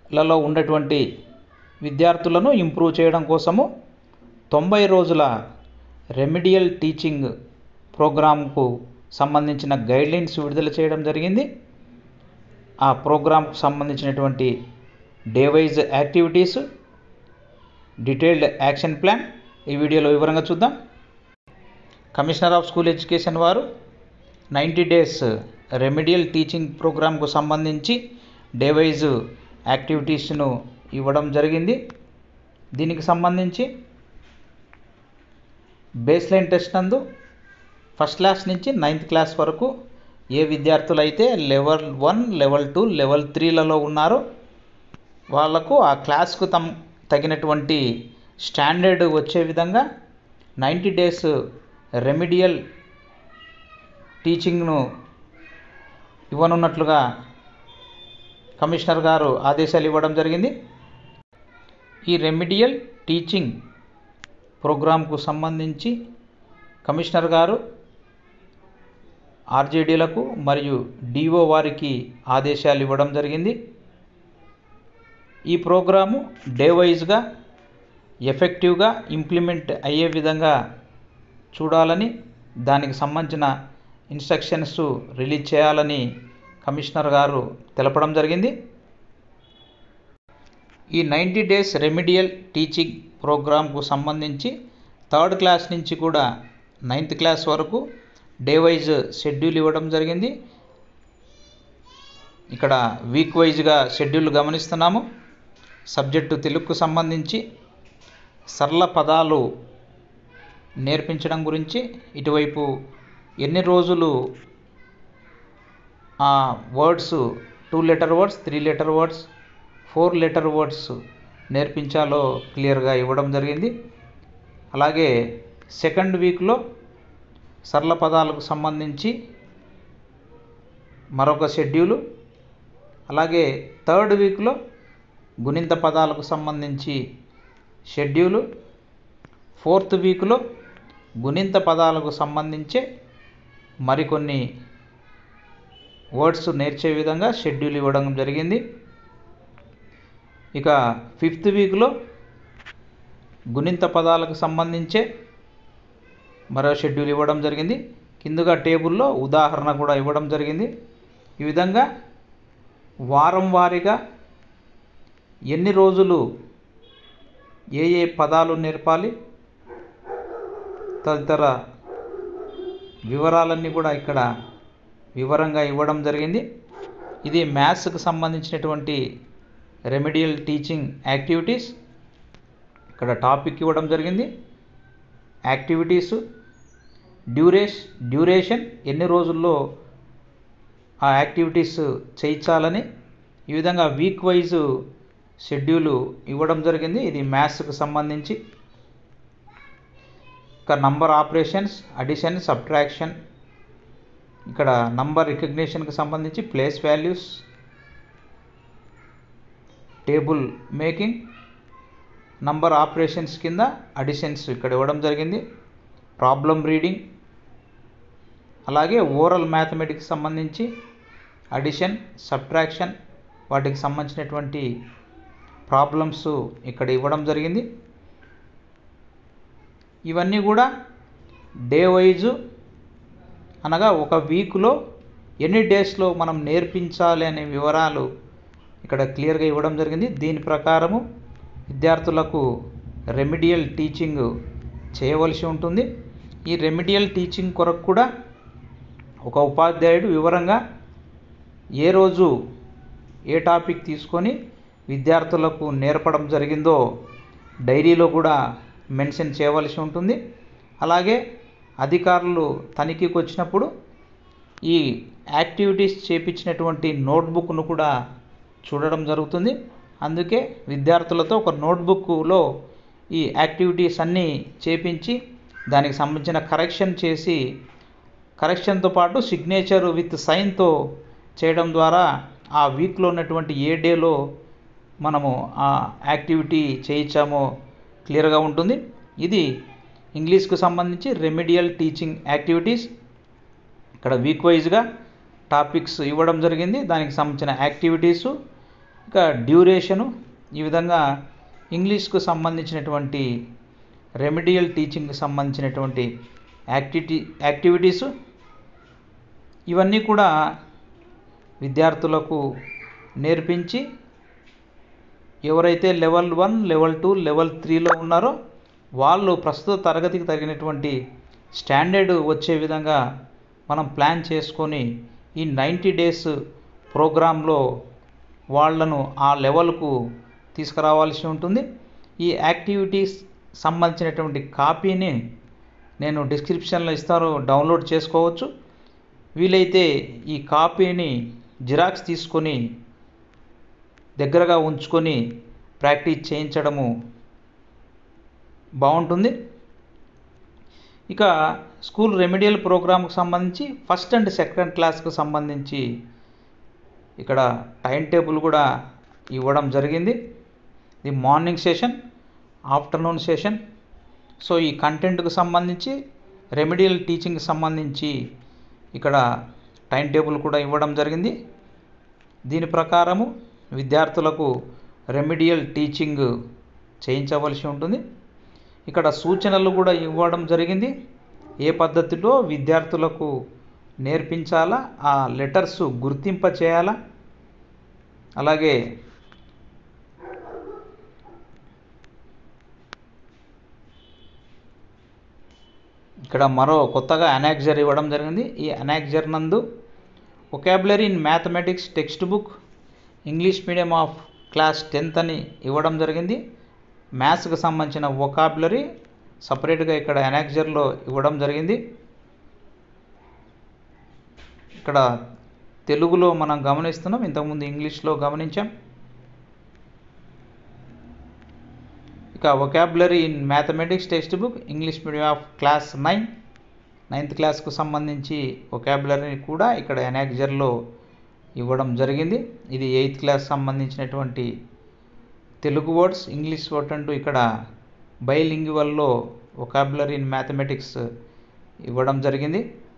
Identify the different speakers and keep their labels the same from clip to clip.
Speaker 1: లలో ఉన్నటువంటి విద్యార్థులను ఇంప్రూవ్ చేయడం కోసము తొంభై రోజుల రెమిడియల్ టీచింగ్ ప్రోగ్రాంకు సంబంధించిన గైడ్లైన్స్ విడుదల చేయడం జరిగింది ఆ ప్రోగ్రాంకు సంబంధించినటువంటి day wise activities detailed action plan ఈ వీడియోలో వివరంగా చూద్దాం కమిషనర్ ఆఫ్ స్కూల్ ఎడ్యుకేషన్ వారు నైంటీ డేస్ రెమిడియల్ టీచింగ్ ప్రోగ్రాంకు సంబంధించి డే వైజ్ యాక్టివిటీస్ను ఇవ్వడం జరిగింది దీనికి సంబంధించి బేస్ లైన్ టెస్ట్ నందు ఫస్ట్ క్లాస్ నుంచి నైన్త్ క్లాస్ వరకు ఏ విద్యార్థులు అయితే level one level two level త్రీలలో ఉన్నారో వాళ్లకు ఆ క్లాస్కు తమ్ తగినటువంటి స్టాండర్డ్ వచ్చే విధంగా నైంటీ డేస్ రెమిడియల్ టీచింగ్ను ఇవ్వనున్నట్లుగా కమిషనర్ గారు ఆదేశాలు ఇవ్వడం జరిగింది ఈ రెమిడియల్ టీచింగ్ ప్రోగ్రాంకు సంబంధించి కమిషనర్ గారు ఆర్జేడీలకు మరియు డిఓ వారికి ఆదేశాలు ఇవ్వడం జరిగింది ఈ ప్రోగ్రాము డే వైజ్గా ఎఫెక్టివ్గా ఇంప్లిమెంట్ అయ్యే విధంగా చూడాలని దానికి సంబంధించిన ఇన్స్ట్రక్షన్స్ రిలీజ్ చేయాలని కమిషనర్ గారు తెలపడం జరిగింది ఈ నైంటీ డేస్ రెమిడియల్ టీచింగ్ ప్రోగ్రాంకు సంబంధించి థర్డ్ క్లాస్ నుంచి కూడా నైన్త్ క్లాస్ వరకు డే వైజ్ షెడ్యూల్ ఇవ్వడం జరిగింది ఇక్కడ వీక్ వైజ్గా షెడ్యూల్ గమనిస్తున్నాము సబ్జెక్టు తెలుగుకు సంబంధించి సరళ పదాలు నేర్పించడం గురించి ఇటువైపు ఎన్ని రోజులు ఆ words two letter words three letter words four letter words నేర్పించాలో క్లియర్గా ఇవ్వడం జరిగింది అలాగే సెకండ్ వీక్లో సరళ పదాలకు సంబంధించి మరొక షెడ్యూలు అలాగే థర్డ్ వీక్లో గుణింత పదాలకు సంబంధించి షెడ్యూలు ఫోర్త్ వీక్లో గుణింత పదాలకు సంబంధించే మరికొన్ని వర్డ్స్ నేర్చే విధంగా షెడ్యూల్ ఇవ్వడం జరిగింది ఇక ఫిఫ్త్ వీక్లో గుణింత పదాలకు సంబంధించే మరో షెడ్యూల్ ఇవ్వడం జరిగింది కిందుగా టేబుల్లో ఉదాహరణ కూడా ఇవ్వడం జరిగింది ఈ విధంగా వారం వారీగా ఎన్ని రోజులు ఏ ఏ పదాలు నేర్పాలి తదితర వివరాలన్నీ కూడా ఇక్కడ వివరంగా ఇవ్వడం జరిగింది ఇది మ్యాథ్స్కి సంబంధించినటువంటి రెమెడియల్ టీచింగ్ యాక్టివిటీస్ ఇక్కడ టాపిక్ ఇవ్వడం జరిగింది యాక్టివిటీసు డ్యూరేష్ డ్యూరేషన్ ఎన్ని రోజుల్లో ఆ యాక్టివిటీస్ చేయించాలని ఈ విధంగా వీక్ వైజ్ షెడ్యూలు ఇవ్వడం జరిగింది ఇది మ్యాథ్స్కి సంబంధించి ఇక నంబర్ ఆపరేషన్స్ అడిషన్ సబ్ట్రాక్షన్ ఇక్కడ నంబర్ రికగ్నిషన్కి సంబంధించి place values table making number operations కింద అడిషన్స్ ఇక్కడ ఇవ్వడం జరిగింది ప్రాబ్లం రీడింగ్ అలాగే ఓరల్ మ్యాథమెటిక్స్ సంబంధించి అడిషన్ సబ్ట్రాక్షన్ వాటికి సంబంధించినటువంటి ప్రాబ్లమ్స్ ఇక్కడ ఇవ్వడం జరిగింది ఇవన్నీ కూడా డే వైజు అనగా ఒక వీక్లో ఎన్ని డేస్లో మనం నేర్పించాలి అనే వివరాలు ఇక్కడ క్లియర్గా ఇవ్వడం జరిగింది దీని ప్రకారము విద్యార్థులకు రెమిడియల్ టీచింగ్ చేయవలసి ఉంటుంది ఈ రెమిడియల్ టీచింగ్ కొరకు కూడా ఒక ఉపాధ్యాయుడు వివరంగా ఏ రోజు ఏ టాపిక్ తీసుకొని విద్యార్థులకు నేర్పడం జరిగిందో డైరీలో కూడా మెన్షన్ చేయవలసి ఉంటుంది అలాగే అధికారులు తనిఖీకి వచ్చినప్పుడు ఈ యాక్టివిటీస్ చేపించినటువంటి నోట్బుక్ను కూడా చూడడం జరుగుతుంది అందుకే విద్యార్థులతో ఒక నోట్బుక్లో ఈ యాక్టివిటీస్ అన్నీ చేపించి దానికి సంబంధించిన కరెక్షన్ చేసి కరెక్షన్తో పాటు సిగ్నేచర్ విత్ సైన్తో చేయడం ద్వారా ఆ వీక్లో ఉన్నటువంటి ఏ డేలో మనము ఆ యాక్టివిటీ చేయించామో క్లియర్గా ఉంటుంది ఇది ఇంగ్లీష్కు సంబంధించి రెమెడియల్ టీచింగ్ యాక్టివిటీస్ ఇక్కడ వీక్ వైజ్గా టాపిక్స్ ఇవ్వడం జరిగింది దానికి సంబంధించిన యాక్టివిటీసు ఇక డ్యూరేషను ఈ విధంగా ఇంగ్లీష్కు సంబంధించినటువంటి రెమెడియల్ టీచింగ్కి సంబంధించినటువంటి యాక్టివిటీ యాక్టివిటీసు ఇవన్నీ కూడా విద్యార్థులకు నేర్పించి ఎవరైతే level one level two level త్రీలో ఉన్నారో వాళ్ళు ప్రస్తుత తరగతికి తగినటువంటి స్టాండర్డ్ వచ్చే విధంగా మనం ప్లాన్ చేసుకొని ఈ నైంటీ డేస్ ప్రోగ్రాంలో వాళ్ళను ఆ లెవెల్కు తీసుకురావాల్సి ఉంటుంది ఈ యాక్టివిటీస్ సంబంధించినటువంటి కాపీని నేను డిస్క్రిప్షన్లో ఇస్తాను డౌన్లోడ్ చేసుకోవచ్చు వీలైతే ఈ కాపీని జిరాక్స్ తీసుకొని దగ్గరగా ఉంచుకొని ప్రాక్టీస్ చేయించడము బాగుంటుంది ఇక స్కూల్ రెమెడియల్ ప్రోగ్రామ్కి సంబంధించి ఫస్ట్ అండ్ సెకండ్ క్లాస్కి సంబంధించి ఇక్కడ టైం టేబుల్ కూడా ఇవ్వడం జరిగింది ఇది morning session afternoon session so ఈ కంటెంట్కి సంబంధించి రెమెడియల్ టీచింగ్కి సంబంధించి ఇక్కడ టైం టేబుల్ కూడా ఇవ్వడం జరిగింది దీని ప్రకారము విద్యార్థులకు రెమెడియల్ టీచింగ్ చేయించవలసి ఉంటుంది ఇక్కడ సూచనలు కూడా ఇవ్వడం జరిగింది ఏ పద్ధతిలో విద్యార్థులకు నేర్పించాలా ఆ లెటర్స్ గుర్తింప చేయాలా అలాగే ఇక్కడ మరో కొత్తగా అనాక్జర్ ఇవ్వడం జరిగింది ఈ అనాక్జర్ నందు vocabulary in mathematics text book English medium of class tenth అని ఇవ్వడం జరిగింది మ్యాథ్స్కి సంబంధించిన ఒకాబులరీ సపరేట్గా ఇక్కడ అనాక్జర్లో ఇవ్వడం జరిగింది ఇక్కడ తెలుగులో మనం గమనిస్తున్నాం ఇంతకుముందు ఇంగ్లీష్లో గమనించాం ఇక vocabulary in mathematics text book English medium of class nine ninth క్లాస్కు సంబంధించి ఒకాబులరీని కూడా ఇక్కడ ఎనాక్జర్లో ఇవ్వడం జరిగింది ఇది ఎయిత్ క్లాస్ సంబంధించినటువంటి తెలుగు వర్డ్స్ ఇంగ్లీష్ వర్డ్ అంటూ ఇక్కడ బైలింగ్వల్లో ఒకాబులరీ ఇన్ మ్యాథమెటిక్స్ ఇవ్వడం జరిగింది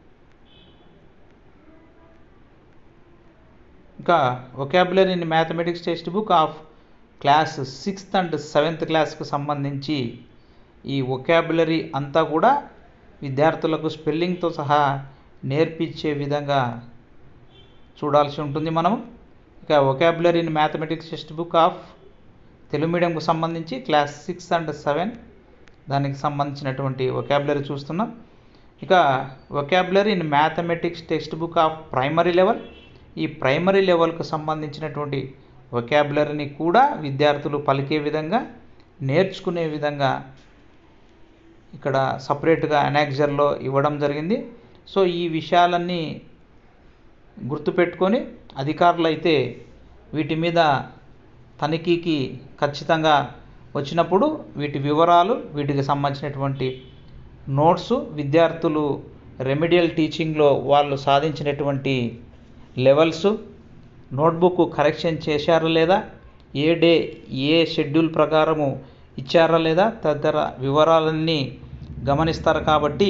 Speaker 1: ఇంకా vocabulary in mathematics text book of class sixth and seventh క్లాస్కు సంబంధించి ఈ ఒకాబులరీ అంతా కూడా విద్యార్థులకు స్పెల్లింగ్తో సహా నేర్పించే విధంగా చూడాల్సి ఉంటుంది మనం ఇక vocabulary in mathematics text book of Telugu మీడియంకు సంబంధించి క్లాస్ సిక్స్ అండ్ సెవెన్ దానికి సంబంధించినటువంటి ఒకాబులరీ చూస్తున్నాం ఇక vocabulary in mathematics text book of primary level ఈ ప్రైమరీ లెవెల్కు సంబంధించినటువంటి ఒకాబులరీని కూడా విద్యార్థులు పలికే విధంగా నేర్చుకునే విధంగా ఇక్కడ సపరేట్గా అనాక్జర్లో ఇవ్వడం జరిగింది సో ఈ విషయాలన్నీ గుర్తుపెట్టుకొని అధికారులు అయితే వీటి మీద తనిఖీకి ఖచ్చితంగా వచ్చినప్పుడు వీటి వివరాలు వీటికి సంబంధించినటువంటి నోట్స్ విద్యార్థులు రెమెడియల్ టీచింగ్లో వాళ్ళు సాధించినటువంటి లెవెల్స్ నోట్బుక్ కరెక్షన్ చేశారా లేదా ఏ డే ఏ షెడ్యూల్ ప్రకారము ఇచ్చారా లేదా తదితర వివరాలన్నీ గమనిస్తారు కాబట్టి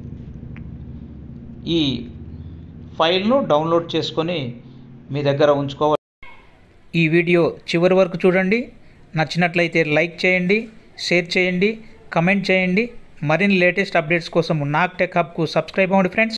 Speaker 1: ఈ ఫైల్ను డౌన్లోడ్ చేసుకొని మీ దగ్గర ఉంచుకోవాలి ఈ వీడియో చివరి వరకు చూడండి నచ్చినట్లయితే లైక్ చేయండి షేర్ చేయండి కమెంట్ చేయండి మరిన్ని లేటెస్ట్ అప్డేట్స్ కోసం నాక్ టెక్ హబ్కు సబ్స్క్రైబ్ అవ్వండి ఫ్రెండ్స్